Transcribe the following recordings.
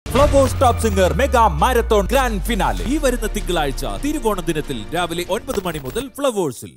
Flowers top singer mega marathon grand finale ഈ വരുന്ന തിങ്കളാഴ്ച തിരുവോണ ദിനത്തിൽ രാവിലെ ഒൻപത് മണി മുതൽ ഫ്ലവേഴ്സിൽ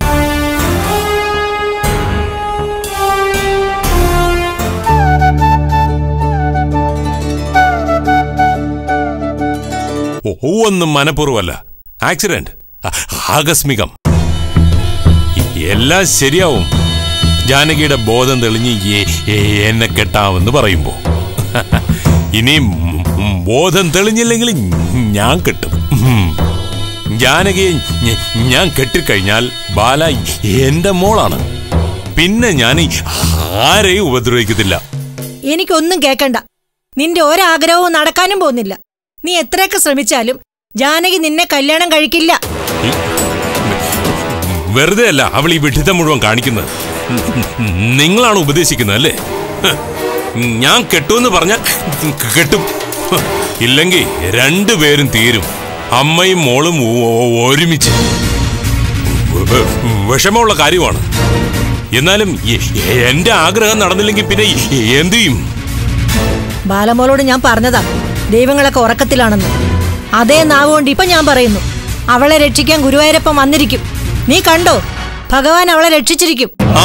ഓ, ഒന്നും മനഃപൂർവ്വമല്ല ആക്സിഡന്റ് അ- ആകസ്മികം എല്ലാം ശരിയാവും ജാനകിയുടെ ബോധം തെളിഞ്ഞ് എ- എ- എന്നെ കെട്ടാമെന്ന് പറയുമ്പോ ഇനി ഉം ബോധം തെളിഞ്ഞില്ലെങ്കിൽ ഞാൻ കെട്ടും ഉം. ജാനകിയെ ഞ- ഞാൻ കെട്ടിക്കഴിഞ്ഞാൽ ബാല എന്റെ മോളാണ് പിന്നെ ഞാൻ ഈ ആരെയും ഉപദ്രവിക്കത്തില്ല എനിക്കൊന്നും കേക്കണ്ട നിന്റെ ഒരാഗ്രഹവും നടക്കാനും പോകുന്നില്ല നീ എത്രയൊക്കെ ശ്രമിച്ചാലും ജാനകി നിന്നെ കല്യാണം കഴിക്കില്ല വെറുതെ അല്ല അവൾ ഈ വിഡിത്തം മുഴുവൻ കാണിക്കുന്നത് നിങ്ങളാണ് ഉപദേശിക്കുന്നത് അല്ലേ ഹ്. ഞാൻ കെട്ടുമെന്ന് പറഞ്ഞ കെട്ടും ഹ്. ഇല്ലെങ്കിൽ രണ്ടുപേരും തീരും അമ്മയും മോളും ഒ- ഒ- ഒരുമിച്ച് വ- വിഷമമുള്ള കാര്യമാണ് എന്നാലും എ- എന്റെ ആഗ്രഹം നടന്നില്ലെങ്കിൽ പിന്നെ എന്തു ചെയ്യും ബാലമോളോട് ഞാൻ പറഞ്ഞതാ ദൈവങ്ങളൊക്കെ ഉറക്കത്തിലാണെന്ന് അതേ നാവുകൊണ്ട് ഇപ്പൊ ഞാൻ പറയുന്നു അവളെ രക്ഷിക്കാൻ ഗുരുവായൂരപ്പൻ വന്നിരിക്കും നീ കണ്ടോ ഭഗവാൻ അവളെ രക്ഷിച്ചിരിക്കും ആ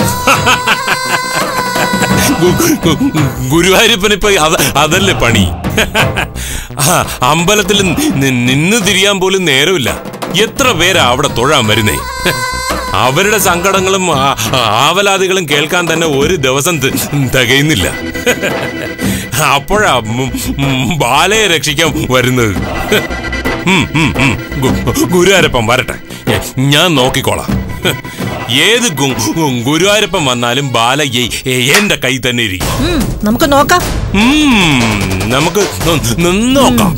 ഗു- ഗു- ഗുരുവായൂരപ്പൻ ഇപ്പൊ അത അതല്ലേ പണി ആ, അമ്പലത്തിൽ നി- നിന്ന് തിരിയാൻ പോലും നേരമില്ല എത്ര പേരാ അവിടെ തൊഴാൻ വരുന്നേ അവരുടെ സങ്കടങ്ങളും ആ- ആവലാതികളും കേൾക്കാൻ തന്നെ ഒരു ദിവസം തി- തികയുന്നില്ല അപ്പോഴാ ഉം, ഉം, ബാലയെ രക്ഷിക്കാൻ വരുന്നത് ഉം, ഉം, ഉം. ഗു- ഗുരുവായൂരപ്പൻ വരട്ടെ ഞ- ഞാൻ നോക്കിക്കോളാം ഏത് ഗു- ഗുരുവായൂരപ്പൻ വന്നാലും ബാല എ- എ- എന്റെ കൈ തന്നെ ഇരിക്കും ഉം, നമുക്ക് നോക്കാം ഉം, നമുക്ക് ന- ന- നോക്കാം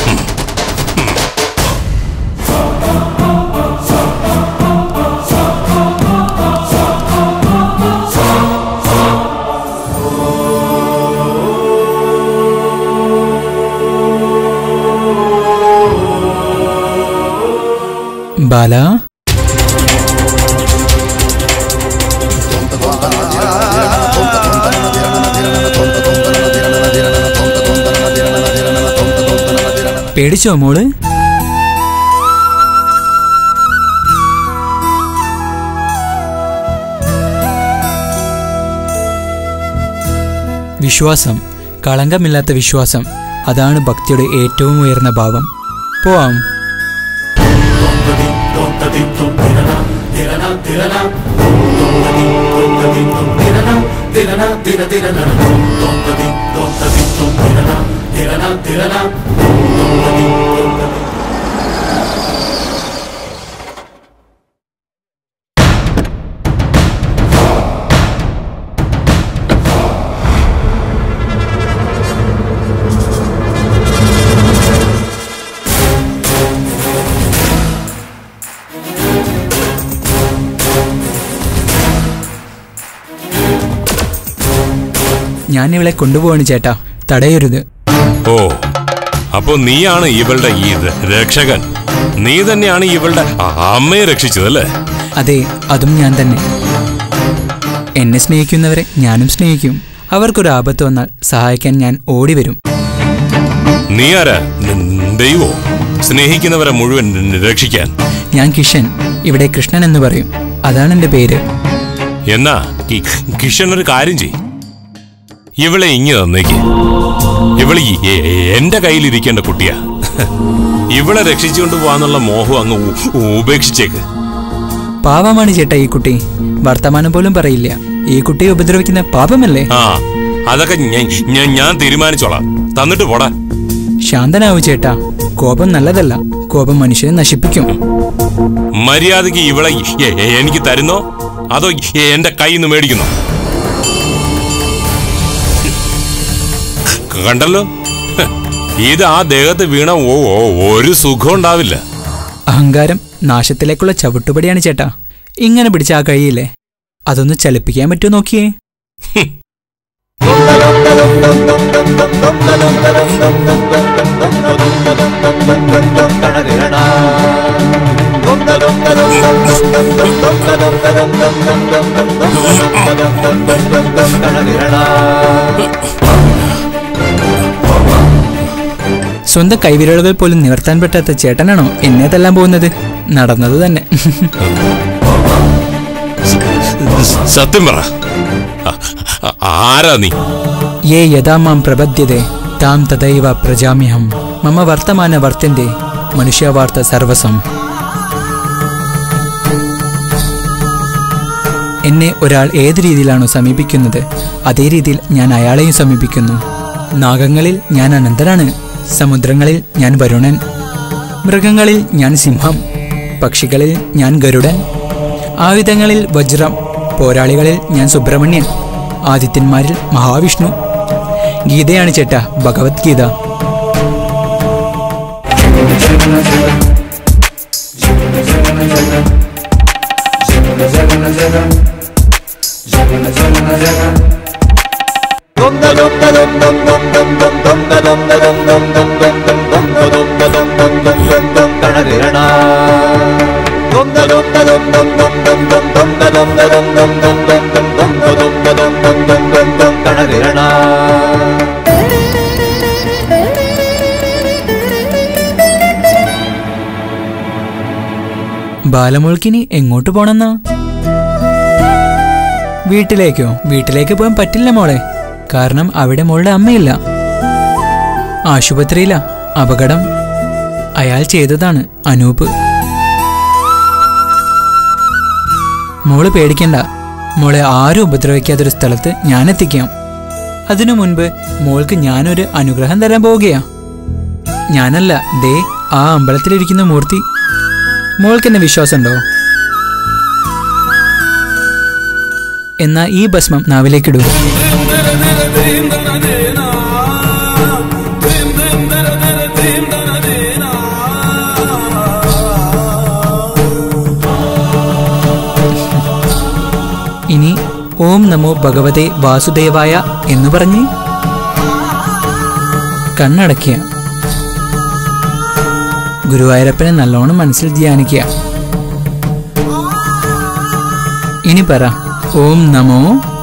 ബാല പേടിച്ചോ മോള് വിശ്വാസം കളങ്കമില്ലാത്ത വിശ്വാസം അതാണ് ഭക്തിയുടെ ഏറ്റവും ഉയർന്ന ഭാവം പോവാം ഞാൻ ഇവളെ കൊണ്ടുപോവാണ് ചേട്ടാ തടയരുത് ഓ അപ്പൊ നീയാണ് ഇവളുടെ ഈ ര- രക്ഷകൻ നീ തന്നെയാണ് ഇവളുടെ അ- അമ്മയെ രക്ഷിച്ചതല്ലേ അതെ അതും ഞാൻ തന്നെ എന്നെ സ്നേഹിക്കുന്നവരെ ഞാനും സ്നേഹിക്കും അവർക്കൊരു ആപത്ത് വന്നാൽ സഹായിക്കാൻ ഞാൻ ഓടി വരും നീ ആരാ ന- ദൈവോ സ്നേഹിക്കുന്നവരെ മുഴുവൻ രക്ഷിക്കാൻ ഞാൻ കിഷൻ ഇവിടെ കൃഷ്ണൻ എന്ന് പറയും അതാണ് എൻ്റെ പേര് എന്നാ കി- കിഷൻ ഒരു കാര്യം ചെയ് ഇവളെ ഇങ്ങ് തന്നേക്ക് ഇവള് ഈ- എ- എന്റെ കയ്യിലിരിക്കേണ്ട കുട്ടിയാ ഇവളെ രക്ഷിച്ചുകൊണ്ട് പോവാന്നുള്ള മോഹം അങ്ങ് ഉ- ഉപേക്ഷിച്ചേക്ക് പാവമാണ് ചേട്ടാ ഈ കുട്ടി വർത്തമാനം പോലും പറയില്ല ഈ കുട്ടിയെ ഉപദ്രവിക്കുന്ന പാപമല്ലേ ആ അതൊക്കെ ഞാൻ- ഞാൻ ഞാൻ തീരുമാനിച്ചോളാം തന്നിട്ട് പോടാ ശാന്തനാവൂ ചേട്ടാ കോപം നല്ലതല്ല കോപം മനുഷ്യനെ നശിപ്പിക്കും മര്യാദക്ക് ഇവളെ എ- എ- എനിക്ക് തരുന്നോ അതോ എ- എന്റെ കയ്യിൽ നിന്ന് മേടിക്കുന്നോ കണ്ടല്ലോ ഹ്, ഇത് ആ ദേഹത്ത് വീണ ഓ- ഓ- ഒരു സുഖം ഉണ്ടാവില്ല അഹങ്കാരം നാശത്തിലേക്കുള്ള ചവിട്ടുപടിയാണ് ചേട്ടാ ഇങ്ങനെ പിടിച്ച ആ കഴിയില്ലേ അതൊന്ന് ചലിപ്പിക്കാൻ പറ്റുമോ നോക്കിയേ സ്വന്തം കൈവിരലുകൾ പോലും നിവർത്താൻ പറ്റാത്ത ചേട്ടനാണോ എന്നെ തല്ലാൻ പോകുന്നത് നടന്നത് തന്നെ സത്യം പറ ആ- ആ- ആരാ നീ യേ യഥാ മാം പ്രപദ്യത്തെ താം തഥൈവ പ്രജാമ്യഹം മമ വർത്തമാന വർത്തന്റെ മനുഷ്യവാർത്ത സർവസം എന്നെ ഒരാൾ ഏത് രീതിയിലാണോ സമീപിക്കുന്നത് അതേ രീതിയിൽ ഞാൻ അയാളെയും സമീപിക്കുന്നു നാഗങ്ങളിൽ ഞാൻ അനന്തനാണ് സമുദ്രങ്ങളിൽ ഞാൻ വരുണൻ മൃഗങ്ങളിൽ ഞാൻ സിംഹം പക്ഷികളിൽ ഞാൻ ഗരുഡൻ ആയുധങ്ങളിൽ വജ്രം പോരാളികളിൽ ഞാൻ സുബ്രഹ്മണ്യൻ ആദിത്യന്മാരിൽ മഹാവിഷ്ണു ഗീതയാണ് ചേട്ടാ ഭഗവത്ഗീത ബാലമോൾക്കിനി എങ്ങോട്ട് പോണെന്നാ വീട്ടിലേക്കോ വീട്ടിലേക്ക് പോകാൻ പറ്റില്ല മോളെ കാരണം അവിടെ മോളുടെ അമ്മയില്ല ആശുപത്രിയില അപകടം അയാൾ ചെയ്തതാണ് അനൂപ് മോള് പേടിക്കണ്ട മോളെ ആരും ഉപദ്രവിക്കാത്തൊരു സ്ഥലത്ത് ഞാൻ എത്തിക്കാം അതിനു മുൻപ് മോൾക്ക് ഞാനൊരു അനുഗ്രഹം തരാൻ പോവുകയാ ഞാനല്ല ദേ ആ അമ്പലത്തിലിരിക്കുന്ന മൂർത്തി മോൾക്ക് എന്നെ വിശ്വാസമുണ്ടോ എന്നാ ഈ ഭസ്മം നാവിലേക്കിടൂ ഇനി ഓം നമോ ഭഗവതേ വാസുദേവായ എന്ന് പറഞ്ഞ് കണ്ണടയ്ക്കുക ഗുരുവായൂരപ്പനെ നല്ലോണം മനസ്സിൽ ധ്യാനിക്കുക ഇനി പറ ഓം നമോ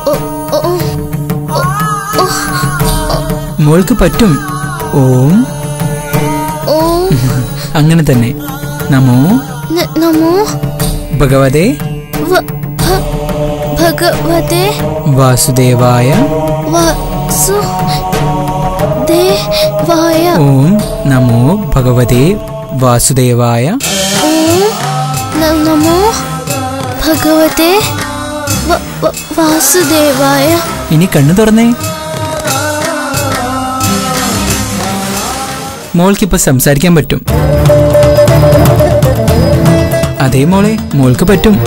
മോൾക്ക് പറ്റും ഓം ഓം അങ്ങനെ തന്നെ നമോ ന- നമോ ഭഗവതേ വ- ഭ- ഭഗവതേ വാസുദേവായ വസു ദേവായ ഓം നമോ ഭഗവതേ വാസുദേവായ ഓം ന- നമോ ഭഗവതേ വ- വ- വാസുദേവായ ഇനി കണ്ണു തുറന്നേ മോൾക്കിപ്പോ സംസാരിക്കാൻ പറ്റും അതേ മോളെ മോൾക്ക് പറ്റും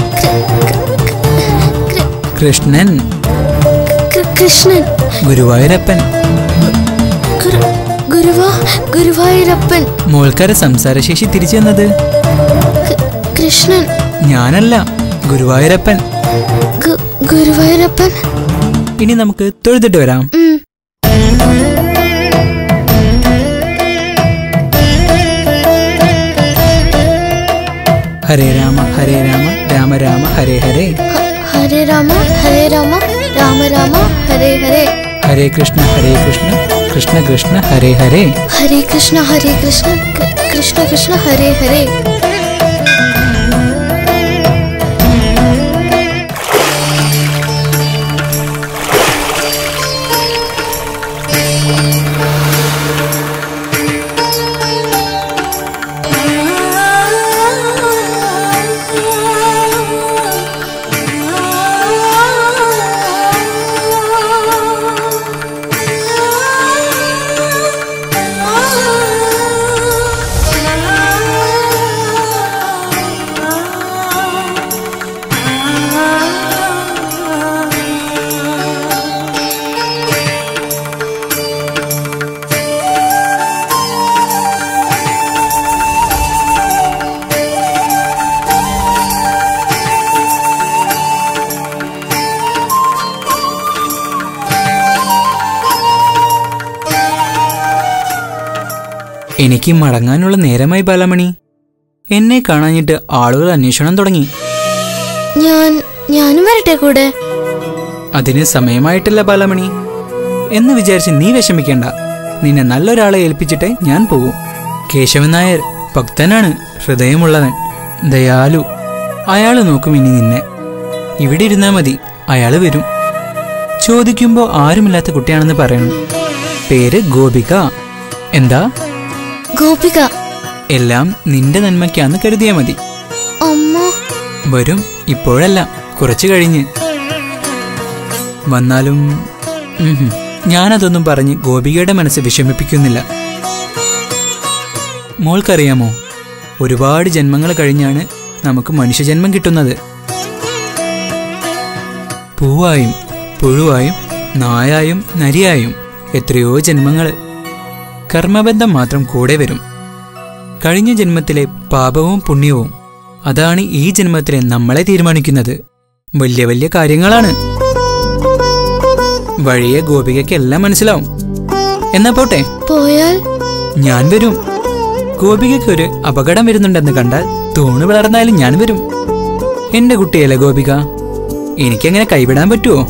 കൃഷ്ണൻ കൃ- കൃഷ്ണൻ ഗുരുവായൂരപ്പൻ ഗുരു ഗുരുവാ ഗുരുവായൂരപ്പൻ മോൾക്കാരെ സംസാരശേഷി തിരിച്ചു തന്നത് കൃ- കൃഷ്ണൻ ഞാനല്ല ഗുരുവായൂരപ്പൻ ഗു- ഗുരുവായൂരപ്പൻ ഇനി നമുക്ക് തൊഴുതിട്ട് വരാം ഉം. ഹരേ രാമ ഹരേ രാമ രാമ രാമ ഹരേ ഹരേ ഹ- ഹരേ രാമ ഹരേ രാമ രാമ രാമ ഹരേ ഹരേ ഹരേ കൃഷ്ണ ഹരേ കൃഷ്ണ കൃഷ്ണ കൃഷ്ണ ഹരേ ഹരേ ഹരേ കൃഷ്ണ ഹരേ കൃഷ്ണ കൃ- കൃഷ്ണ കൃഷ്ണ ഹരേ ഹരേ എനിക്ക് മടങ്ങാനുള്ള നേരമായി ബാലമണി എന്നെ കാണാഞ്ഞിട്ട് ആളുകൾ അന്വേഷണം തുടങ്ങി ഞാൻ ഞാനും വരട്ടെ കൂടെ അതിന് സമയമായിട്ടില്ല ബാലമണി എന്ന് വിചാരിച്ച് നീ വിഷമിക്കണ്ട നിന്നെ നല്ലൊരാളെ ഏൽപ്പിച്ചിട്ടേ ഞാൻ പോകൂ കേശവൻ നായർ ഭക്തനാണ് ഹൃദയമുള്ളവൻ ദയാലു അയാൾ നോക്കും ഇനി നിന്നെ ഇവിടെ ഇരുന്നാ മതി അയാൾ വരും ചോദിക്കുമ്പോൾ ആരുമില്ലാത്ത കുട്ടിയാണെന്ന് പറയണം പേര് ഗോപിക എന്താ ഗോപിക എല്ലാം നിന്റെ നന്മയ്ക്കാന്ന് കരുതിയാ മതി അമ്മ വരും ഇപ്പോഴല്ല കുറച്ചു കഴിഞ്ഞ് വന്നാലും ഉം ഹും. ഞാനതൊന്നും പറഞ്ഞ് ഗോപികയുടെ മനസ്സ് വിഷമിപ്പിക്കുന്നില്ല മോൾക്കറിയാമോ ഒരുപാട് ജന്മങ്ങൾ കഴിഞ്ഞാണ് നമുക്ക് മനുഷ്യജന്മം കിട്ടുന്നത് പൂവായും പുഴുവായും നായായും നരിയായും എത്രയോ ജന്മങ്ങൾ കർമ്മബന്ധം മാത്രം കൂടെ വരും കഴിഞ്ഞ ജന്മത്തിലെ പാപവും പുണ്യവും അതാണ് ഈ ജന്മത്തിലെ നമ്മളെ തീരുമാനിക്കുന്നത് വലിയ വലിയ കാര്യങ്ങളാണ് വഴിയെ ഗോപികയ്ക്ക് എല്ലാം മനസ്സിലാവും എന്നാ പോട്ടെ പോയാൽ ഞാൻ വരും ഗോപികയ്ക്ക് ഒരു അപകടം വരുന്നുണ്ടെന്ന് കണ്ടാൽ തൂണ് വളർന്നാലും ഞാൻ വരും എന്റെ കുട്ടിയല്ലേ ഗോപിക എനിക്കങ്ങനെ കൈവിടാൻ പറ്റുമോ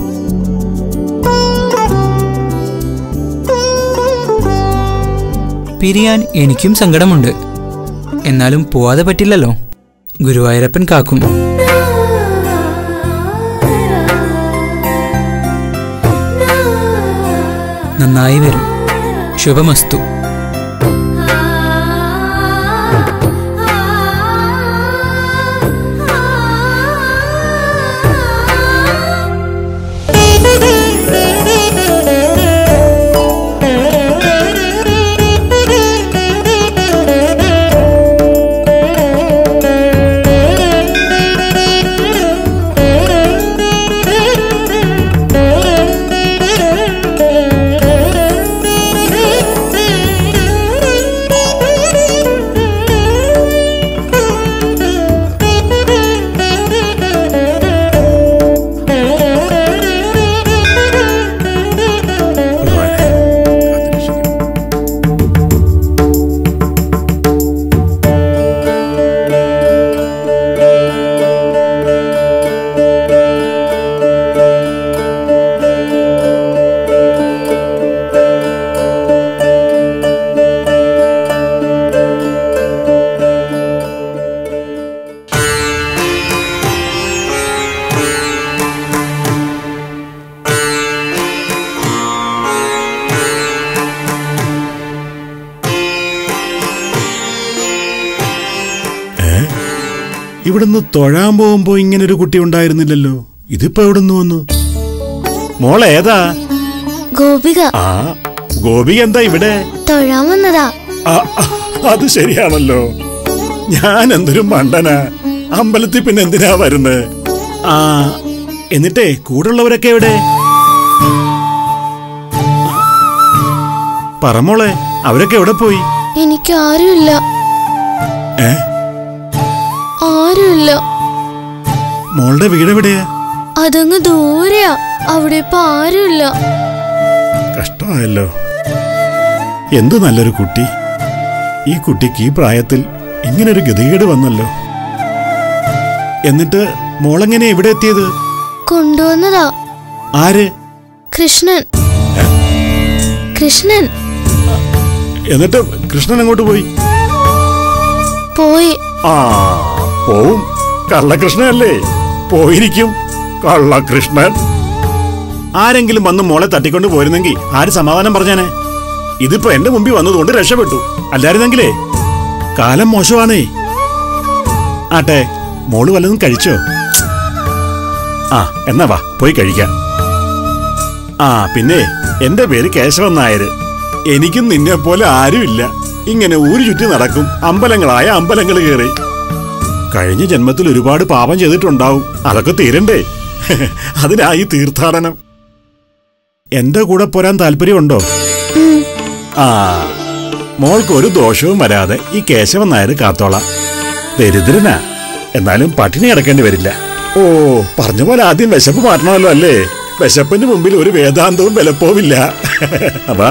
പിരിയാൻ എനിക്കും സങ്കടമുണ്ട് എന്നാലും പോവാതെ പറ്റില്ലല്ലോ ഗുരുവായൂരപ്പൻ കാക്കും നന്നായി വരും ശുഭമസ്തു ഇവിടുന്ന് തൊഴാൻ പോകുമ്പോ ഇങ്ങനെ ഒരു കുട്ടി ഉണ്ടായിരുന്നില്ലല്ലോ ഇതിപ്പോ എവിടുന്ന് വന്നു മോളെ ഏതാ ഗോപിക ആ ഗോപി എന്താ ഇവിടെ തൊഴാൻ വന്നതാ ആ, അത് ശരിയാണല്ലോ ഞാൻ എന്തൊരു മണ്ടനാ അമ്പലത്തിൽ പിന്നെ എന്തിനാ വരുന്നത് ആ എന്നിട്ടേ കൂടുള്ളവരൊക്കെ എവിടെ പറമോളെ അവരൊക്കെ എവിടെ പോയി എനിക്ക് ആരുമില്ല ഏ ആരുമില്ല മോളുടെ വീട് എവിടെയാ അതങ്ങ് ദൂരെയാ അവിടെ ഇപ്പൊ ആരുമില്ല കഷ്ടമായല്ലോ എന്ത് നല്ലൊരു കുട്ടി ഈ കുട്ടിക്ക് ഈ പ്രായത്തിൽ ഇങ്ങനൊരു ഗതികേട് വന്നല്ലോ എന്നിട്ട് മോളെങ്ങനെ എവിടെ എത്തിയത് കൊണ്ടുവന്നതാ ആര് കൃഷ്ണൻ കൃഷ്ണൻ എന്നിട്ട് കൃഷ്ണൻ അങ്ങോട്ട് പോയി പോയി ആ പോവും കള്ളകൃഷ്ണനല്ലേ പോയിരിക്കും കള്ളകൃഷ്ണൻ ആരെങ്കിലും വന്ന് മോളെ തട്ടിക്കൊണ്ട് പോയിരുന്നെങ്കിൽ ആര് സമാധാനം പറഞ്ഞാനെ ഇതിപ്പോ എന്റെ മുമ്പിൽ വന്നതുകൊണ്ട് രക്ഷപ്പെട്ടു അല്ലായിരുന്നെങ്കിലേ കാലം മോശമാണേ ആട്ടെ മോള് വല്ലതും കഴിച്ചോ ആ എന്നാ വാ പോയി കഴിക്കാം ആ പിന്നെ എന്റെ പേര് കേശവൻ നായര് എനിക്കും നിന്നെ പോലെ ആരുമില്ല ഇങ്ങനെ ഊരു ചുറ്റി നടക്കും അമ്പലങ്ങളായ അമ്പലങ്ങൾ കയറി കഴിഞ്ഞ ജന്മത്തിൽ ഒരുപാട് പാപം ചെയ്തിട്ടുണ്ടാവും അതൊക്കെ തീരണ്ടേ അതിനായി തീർത്ഥാടനം എന്റെ കൂടെ പോരാൻ താല്പര്യമുണ്ടോ ആ മോൾക്ക് ഒരു ദോഷവും വരാതെ ഈ കേശവൻ നായർ കാത്തോളാം ദരിദ്രനാ എന്നാലും പട്ടിണി കിടക്കേണ്ടി വരില്ല ഓ പറഞ്ഞ പോലെ ആദ്യം വിശപ്പ് മാറ്റണമല്ലോ അല്ലേ വിശപ്പിന് മുമ്പിൽ ഒരു വേദാന്തവും വിലപ്പോവില്ല അതാ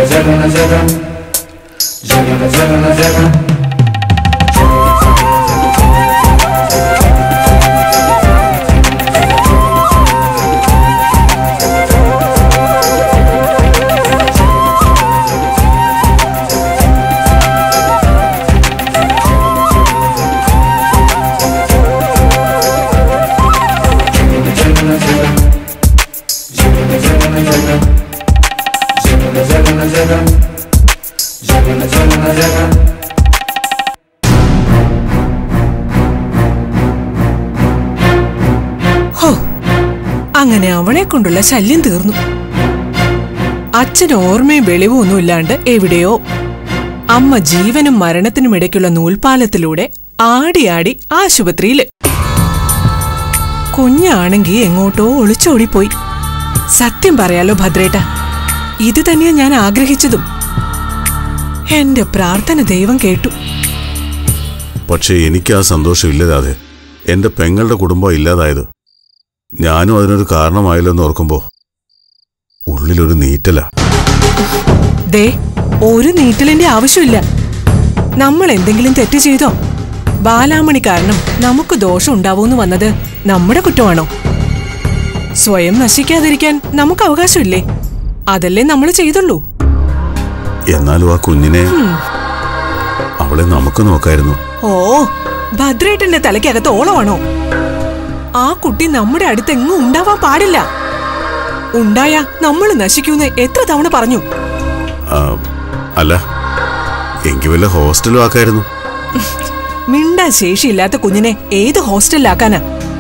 ഹോ അങ്ങനെ അവളെ കൊണ്ടുള്ള ശല്യം തീർന്നു അച്ഛന് ഓർമ്മയും വെളിവും ഒന്നും ഇല്ലാണ്ട് എവിടെയോ അമ്മ ജീവനും മരണത്തിനും ഇടയ്ക്കുള്ള നൂൽപാലത്തിലൂടെ ആടിയാടി ആശുപത്രിയില് കുഞ്ഞാണെങ്കി എങ്ങോട്ടോ ഒളിച്ചോടിപ്പോയി സത്യം പറയാലോ ഭദ്രേട്ട ഇത് തന്നെയാ ഞാൻ ആഗ്രഹിച്ചതും എന്റെ പ്രാർത്ഥന ദൈവം കേട്ടു പക്ഷേ എനിക്ക് ആ സന്തോഷം ഇല്ലതാതെ എന്റെ പെങ്ങളുടെ കുടുംബം ഇല്ലാതായത് ഞാനും അതിനൊരു കാരണമായല്ലോ എന്ന് ഓർക്കുമ്പോ ഉള്ളിലൊരു നീറ്റല ദേ ഒരു നീറ്റലിന്റെ ആവശ്യമില്ല നമ്മൾ എന്തെങ്കിലും തെറ്റ് ചെയ്തോ ബാലാമണി കാരണം നമുക്ക് ദോഷം ഉണ്ടാവൂന്ന് വന്നത് നമ്മുടെ കുറ്റമാണോ സ്വയം നശിക്കാതിരിക്കാൻ നമുക്ക് അവകാശമില്ലേ അതല്ലേ നമ്മൾ ചെയ്തുള്ളൂ എന്നാലും ആ കുഞ്ഞിനെ അവളെ നമുക്ക് നോക്കായിരുന്നു ഓ ഭദ്രേട്ടന്റെ തലയ്ക്കകത്ത് ഓളമാണോ ആ കുട്ടി നമ്മുടെ അടുത്ത് എങ്ങും ഉണ്ടാവാൻ പാടില്ല ഉണ്ടായാ നമ്മൾ നശിക്കൂന്ന് എത്ര തവണ പറഞ്ഞു ആ, അല്ല എങ്കിൽ വല്ല ഹോസ്റ്റലും ആക്കായിരുന്നു മിണ്ടാൻ ശേഷിയില്ലാത്ത കുഞ്ഞിനെ ഏത് ഹോസ്റ്റലിലാക്കാനാ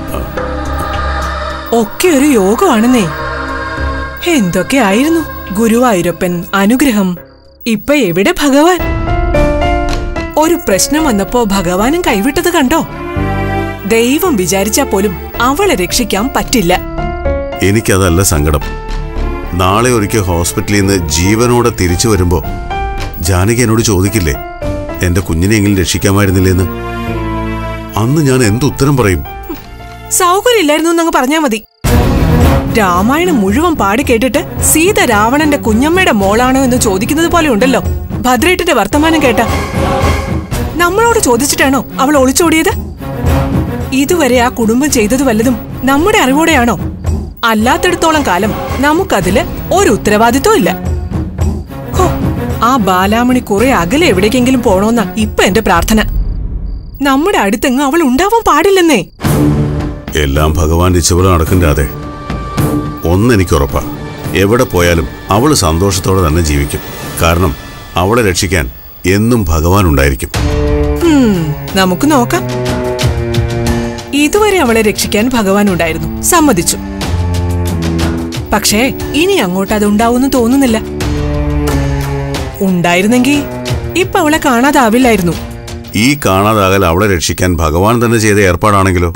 ഒക്കെ ഒരു യോഗമാണെന്നേ എന്തൊക്കെയായിരുന്നു ഗുരുവായൂരപ്പൻ അനുഗ്രഹം ഇപ്പൊ എവിടെ ഭഗവാൻ ഒരു പ്രശ്നം വന്നപ്പോ ഭഗവാനും കൈവിട്ടത് കണ്ടോ ദൈവം വിചാരിച്ചാ പോലും അവളെ രക്ഷിക്കാൻ പറ്റില്ല എനിക്കതല്ല സങ്കടം നാളെ ഒരിക്കൽ ഹോസ്പിറ്റലിൽ നിന്ന് ജീവനോടെ തിരിച്ചു വരുമ്പോ ജാനകി എന്നോട് ചോദിക്കില്ലേ എന്റെ കുഞ്ഞിനെയെങ്കിലും രക്ഷിക്കാമായിരുന്നില്ലേന്ന് അന്ന് ഞാൻ എന്തുത്തരം പറയും സൗകര്യമില്ലായിരുന്നു എന്നങ്ങ് പറഞ്ഞാ മതി രാമായണം മുഴുവൻ പാടി കേട്ടിട്ട് സീത രാവണന്റെ കുഞ്ഞമ്മയുടെ മോളാണോ എന്ന് ചോദിക്കുന്നത് പോലെ ഉണ്ടല്ലോ ഭദ്രേട്ടന്റെ വർത്തമാനം കേട്ട നമ്മളോട് ചോദിച്ചിട്ടാണോ അവൾ ഒളിച്ചോടിയത് ഇതുവരെ ആ കുടുംബം ചെയ്തത് വല്ലതും നമ്മുടെ അറിവോടെയാണോ അല്ലാത്തിടത്തോളം കാലം നമുക്കതില് ഒരു ഉത്തരവാദിത്വം ഇല്ല ഹോ, ആ ബാലാമണി കുറെ അകലെ എവിടേക്കെങ്കിലും പോണോന്നാ ഇപ്പൊ എന്റെ പ്രാർത്ഥന നമ്മുടെ അടുത്തെങ്ങും അവൾ ഉണ്ടാവാൻ പാടില്ലെന്നേ എല്ലാം ഭഗവാൻ ഇച്ചപോലെ നടക്കണ്ടാതെ ഒന്നെനിക്ക് ഉറപ്പാ എവിടെ പോയാലും അവള് സന്തോഷത്തോടെ തന്നെ ജീവിക്കും കാരണം അവളെ രക്ഷിക്കാൻ എന്നും ഭഗവാൻ ഉണ്ടായിരിക്കും ഉം, നമുക്ക് നോക്കാം ഇതുവരെ അവളെ രക്ഷിക്കാൻ ഭഗവാൻ ഉണ്ടായിരുന്നു സമ്മതിച്ചു പക്ഷേ ഇനി അങ്ങോട്ട് അത് ഉണ്ടാവുമെന്ന് തോന്നുന്നില്ല ഉണ്ടായിരുന്നെങ്കിൽ ഇപ്പൊ അവളെ കാണാതാവില്ലായിരുന്നു ഈ കാണാതാകൽ അവളെ രക്ഷിക്കാൻ ഭഗവാൻ തന്നെ ചെയ്ത ഏർപ്പാടാണെങ്കിലോ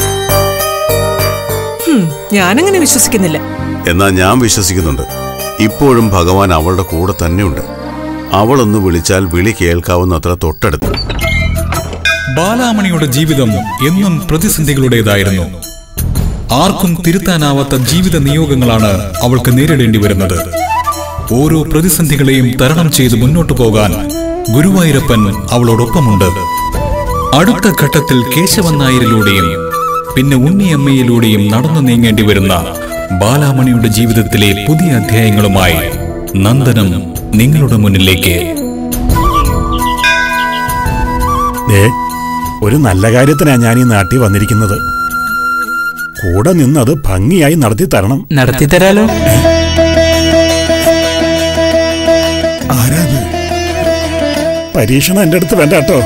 ഹും, ഞാനങ്ങനെ വിശ്വസിക്കുന്നില്ല എന്നാൽ ഞാൻ വിശ്വസിക്കുന്നുണ്ട് ഇപ്പോഴും ഭഗവാൻ അവളുടെ കൂടെ തന്നെയുണ്ട് അവളൊന്ന് വിളിച്ചാൽ വിളി കേൾക്കാവുന്നത്ര തൊട്ടടുത്ത് ബാലാമണിയുടെ ജീവിതം എന്നും പ്രതിസന്ധികളുടേതായിരുന്നു ആർക്കും തിരുത്താനാവാത്ത ജീവിത നിയോഗങ്ങളാണ് അവൾക്ക് നേരിടേണ്ടി വരുന്നത് ഓരോ പ്രതിസന്ധികളെയും തരണം ചെയ്ത് മുന്നോട്ടു പോകാൻ ഗുരുവായൂരപ്പൻ അവളോടൊപ്പമുണ്ട് അടുത്ത ഘട്ടത്തിൽ കേശവൻ നായരിലൂടെയും പിന്നെ ഉണ്ണിയമ്മയിലൂടെയും നടന്നു നീങ്ങേണ്ടി വരുന്ന ബാലാമണിയുടെ ജീവിതത്തിലെ പുതിയ അധ്യായങ്ങളുമായി നന്ദനം നിങ്ങളുടെ മുന്നിലേക്ക് ദേ ഒരു നല്ല കാര്യത്തിനാ ഞാൻ ഈ നാട്ടിൽ വന്നിരിക്കുന്നത് കൂടെ നിന്ന് അത് ഭംഗിയായി നടത്തി തരണം നടത്തി തരാലോ ആരാത് പരീക്ഷണം എന്റെ അടുത്ത് വേണ്ട കേട്ടോ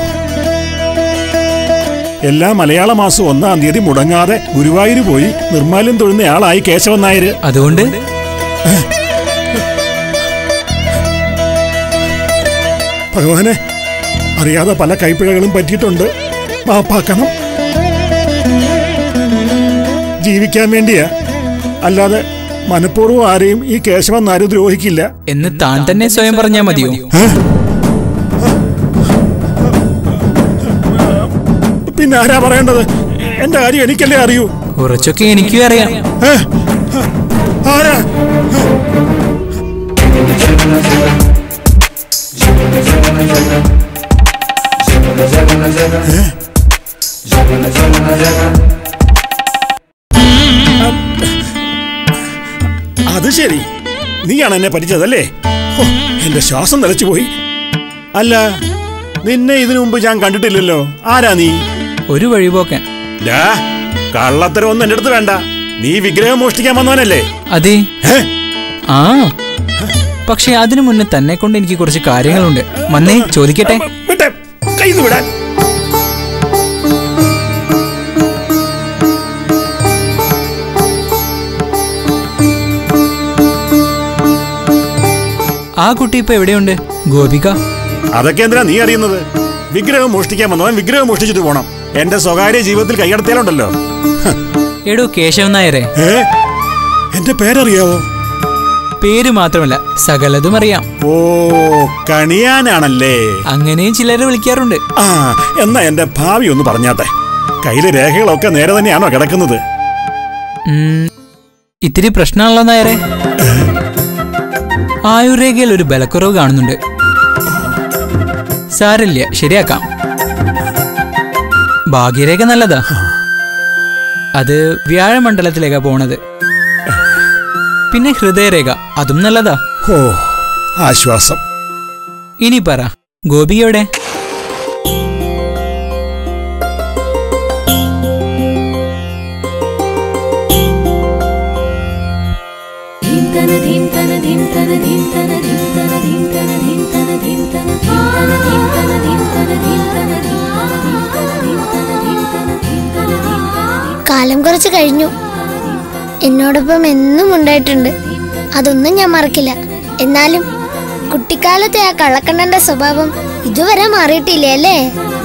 എല്ലാ മലയാള മാസം ഒന്നാം തീയതി മുടങ്ങാതെ ഗുരുവായൂർ പോയി നിർമ്മാല്യം തൊഴുന്നയാളായി കേശവൻ നായര് അതുകൊണ്ട് ഭഗവാനെ അറിയാതെ പല കൈപ്പിഴകളും പറ്റിയിട്ടുണ്ട് മാപ്പാക്കണം ജീവിക്കാൻ വേണ്ടിയാ അല്ലാതെ മനഃപൂർവ്വം ആരെയും ഈ കേശവൻ നായർ ദ്രോഹിക്കില്ല എന്ന് താൻ തന്നെ സ്വയം പറഞ്ഞാ മതിയോ പിന്നെ ആരാ പറയേണ്ടത് എന്റെ കാര്യം എനിക്കല്ലേ അറിയൂ കുറച്ചൊക്കെ എനിക്കും അറിയാം ഏ? ആരാ അത് ശരി നീയാണ് എന്നെ പഠിച്ചതല്ലേ ഹോ, എന്റെ ശ്വാസം നിലച്ചു പോയി അല്ല നിന്നെ ഇതിനു മുമ്പ് ഞാൻ കണ്ടിട്ടില്ലല്ലോ ആരാ നീ ഒരു വഴിപോക്കൻ ഡാ കള്ളത്തരം ഒന്നും എന്റെ അടുത്ത് വേണ്ട നീ വിഗ്രഹം മോഷ്ടിക്കാൻ വന്നവനല്ലേ അതെ ഏ? ആ പക്ഷെ അതിനു മുന്നേ തന്നെ കൊണ്ട് എനിക്ക് കുറച്ച് കാര്യങ്ങളുണ്ട് വന്നേ ചോദിക്കട്ടെ വിട്ടെ കയ്യിൽ നിന്ന് വിടാൻ ആ കുട്ടി ഇപ്പൊ എവിടെയുണ്ട് ഗോപിക അതൊക്കെ എന്തിനാ നീ അറിയുന്നത് വിഗ്രഹം മോഷ്ടിക്കാൻ വന്നവൻ വിഗ്രഹം മോഷ്ടിച്ചിട്ട് പോണം എന്റെ സ്വകാര്യ ജീവിതത്തിൽ കൈകടത്തിയാലുണ്ടല്ലോ ഹ, എടോ കേശവൻ നായരെ ഏ എന്റെ പേരറിയാവോ പേര് മാത്രമല്ല സകലതും അറിയാം ഓ കണിയാനാണല്ലേ അങ്ങനെയും ചിലരെ വിളിക്കാറുണ്ട് ആ എന്നാ എന്റെ ഭാവി ഒന്ന് പറഞ്ഞാട്ടെ കയ്യിലെ രേഖകളൊക്കെ നേരെ തന്നെയാണോ കിടക്കുന്നത് ഉം, ഇത്തിരി പ്രശ്നമാണല്ലോ നായരെ ആയുർരേഖയിൽ ഒരു ബലക്കുറവ് കാണുന്നുണ്ട് സാരില്ല ശരിയാക്കാം ഭാഗ്യരേഖ നല്ലതാ അത് വ്യാഴമണ്ഡലത്തിലേക്കാ പോണത് പിന്നെ ഹൃദയരേഖ അതും നല്ലതാ ഓ ആശ്വാസം ഇനി പറ ഗോപിക എവിടെ കാലം കുറച്ച് കഴിഞ്ഞു എന്നോടൊപ്പം എന്നും ഉണ്ടായിട്ടുണ്ട് അതൊന്നും ഞാൻ മറക്കില്ല എന്നാലും കുട്ടിക്കാലത്തെ ആ കള്ളക്കണ്ണന്റെ സ്വഭാവം ഇതുവരെ മാറിയിട്ടില്ലേ അല്ലേ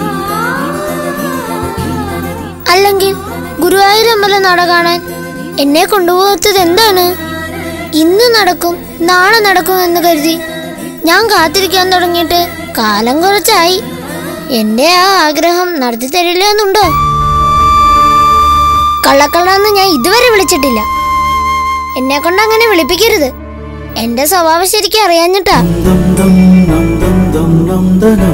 അല്ലെങ്കിൽ ഗുരുവായൂർ അമ്പലം നട കാണാൻ എന്നെ കൊണ്ടുപോകാത്തത് എന്താണ് ഇന്ന് നടക്കും നാളെ നടക്കും എന്ന് കരുതി ഞാൻ കാത്തിരിക്കാൻ തുടങ്ങിയിട്ട് കാലം കുറച്ചായി എന്റെ ആ ആഗ്രഹം നടത്തി തരില്ല എന്നുണ്ടോ കള്ളക്കള്ളന്ന് ഞാൻ ഇതുവരെ വിളിച്ചിട്ടില്ല എന്നെ കൊണ്ട് അങ്ങനെ വിളിപ്പിക്കരുത് എന്റെ സ്വഭാവം ശരിക്കും അറിയാഞ്ഞിട്ടാ